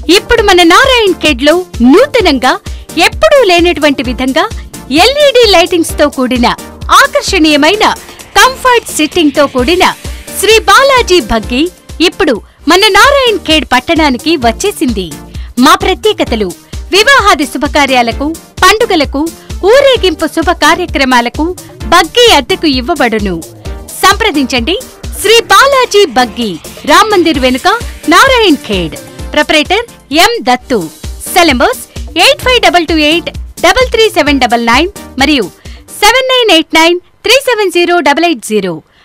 ఇప్పుడు మన నారాయణ్ ఖేడ్ లో నూతనంగా ఎప్పుడూ లేనటువంటి విధంగా ఎల్ఈడి లైటింగ్స్ తో కూడిన ఆకర్షణీయమైన కంఫర్ట్ సిట్టింగ్ తో కూడిన శ్రీ బాలాజీ భగ్గి ఇప్పుడు మన నారాయణ్ ఖేడ్ పట్టణానికి వచ్చేసింది మా ప్రత్యేకతలు వివాహాది శుభకార్యాలకు పండుగలకు ఊరేగింపు శుభ కార్యక్రమాలకు బగ్గీ అద్దెకు ఇవ్వబడును సంప్రదించండి శ్రీ బాలాజీ బగ్గీ రామ్ మందిర్ వెనుక Narayan Khed proprietor M Dattu cell numbers eight five double two eight double three seven double nine మరియు seven nine eight nine three seven zero double eight zero